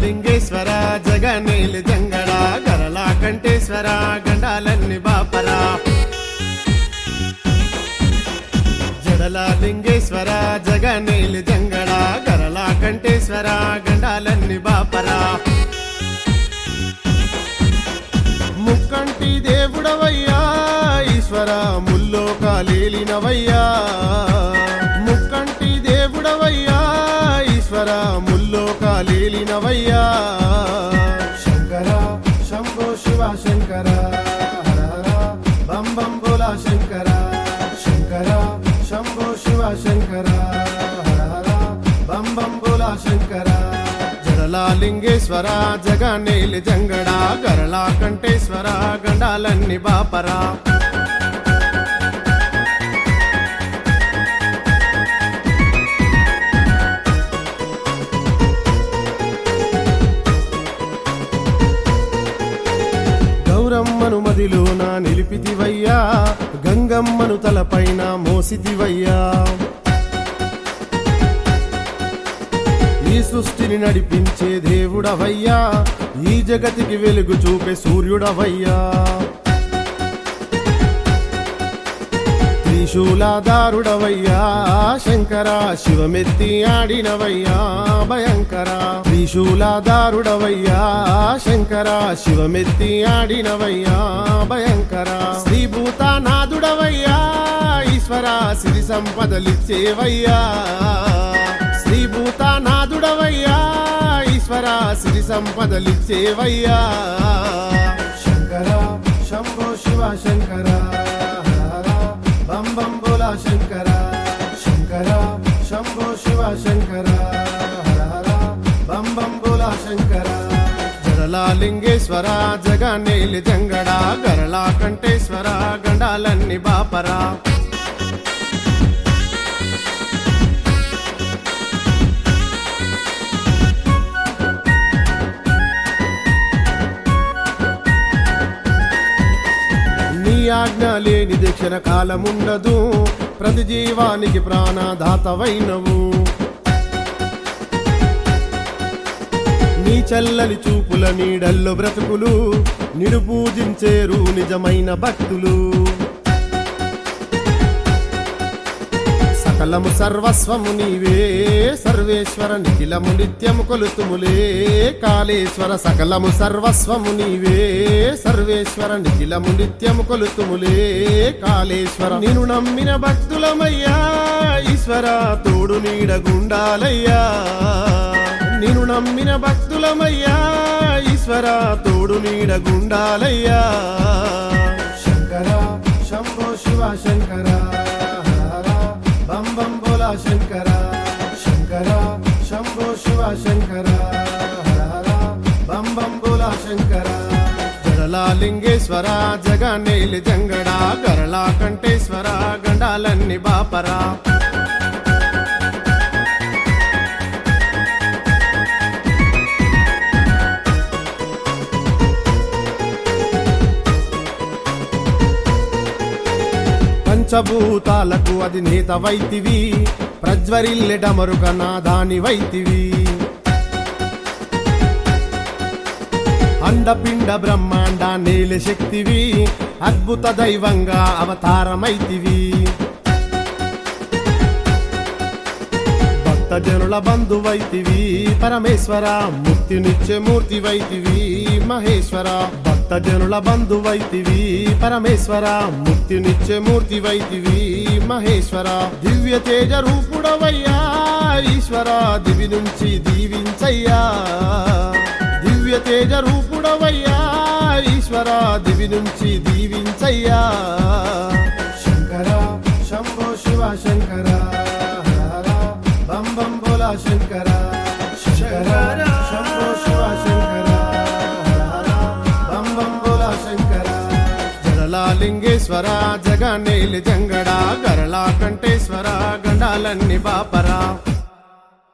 లింగేశ్వర జగనేలి జంగడ గరళ కంఠేశ్వర గండాలన్ని బాపరా జడల లింగేశ్వర జగనేలి జంగడ గరళ కంఠేశ్వర గండాలన్ని బాపరా ముక్కంటి దేవుడవయ్యా ఈశ్వర ముల్లోకాలేలినవయ్యా ముక్కంటి దేవుడవయ్యా ఈశ్వర ముల్లోకాలేలినవయ్యా శంకర శంభో శివ శంకర హర హర బం బం బోలా శంకర శంకర శంభో శివ శంకర హర హర బం బం బోలా శంకర జడలా లింగేశ్వర జగనేలి జంగడ గరళా కంఠేశ్వర గండాలన్ని బాపరా గౌరమ్మను మదిలోన నిలిపితివయ్యా గంగమ్మను తలపైన మోసితివయ్యా ఈ సృష్టిని నడిపించే దేవుడవయ్యా ఈ జగతికి వెలుగు చూపే సూర్యుడవయ్యా త్రిశూలాదారుడవయ్యా శంకర శివమెత్తి ఆడినవయ్యా భయంకర త్రిశూలాదారుడవయ్యా శంకర శివమెత్తి ఆడినవయ్యా భయంకర శ్రీభూతానాథుడవయ్యా ఈశ్వర సిరి సంపదలిచ్చేవయ్యా శ్రీభూతానాథుడవయ్యా ఈశ్వర సిరి సంపదలిచ్చేవయ్యా శంకర శంభో శివ శంకర హర హర బం బం బోలా శంకర శంకర శంభో శివ శంకర హర హర బం బం బోలా శంకర జడలా లింగేశ్వర జగనేలి జంగడ గరళా కంఠేశ్వర గండాలన్ని బాపరా నీ ఆజ్ఞ లేని దీక్షణ కాలముండదు ప్రతి జీవానికి ప్రాణదాతవైనవు నీ చల్లని చూపుల నీడల్లో బ్రతుకులు నిడు పూజించేరు నిజమైన భక్తులు సకలము సర్వస్వము నీవే సర్వేశ్వర నిఖిలము నిత్యము కొలుతుములే కాళేశ్వర సకలము సర్వస్వము నీవే సర్వేశ్వర నిఖిలము నిత్యము కొలుతుములే కాళేశ్వర నిన్ను నమ్మిన భక్తులమయ్యా ఈశ్వర తోడు నీడగుండాలయ్యా నిన్ను నమ్మిన భక్తులమయ్యా ఈశ్వర తోడు నీడగుండాలయ్యా శంకర శంభో శివ శంకర హర హర బం బం బోలా శంకర శంకర శంభో శివ శంకర హర హర బం బం బోలా శంకర జడలా లింగేశ్వర జగనేలి జంగడ గరళా కంఠేశ్వర గండాలన్ని బాపరా పంచభూతాలకు అది నేత వైతివి ప్రజ్వరిల్లెడమరుక నాదాని వైతివి అండపిండ బ్రహ్మాండ నేల శక్తివి అద్భుత దైవంగా అవతారమైతివి భక్త జనుల బంధువైతివి పరమేశ్వర ముక్తినిచ్చే మూర్తివైతివి మహేశ్వర భక్త జనుల బంధువైతివి పరమేశ్వర ముక్తినిచ్చే మూర్తివైతివి మహేశ్వర దివ్య తేజ రూపుడవయ్యా ఈశ్వర దివి నుంచి దీవించయ్యా దివ్య తేజ రూపుడవయ్యా ఈశ్వర దివి నుంచి దీవించయ్యా శంకర శంభో శివ శంకర హర హర బం బం బోలా శంకర శంకర శంభో శివ శంకర హర హర బం బం బోలా శంకర జడలా లింగేశ్వర జగనేలి జంగడ గరళా కంఠేశ్వర గండాలన్ని బాపరా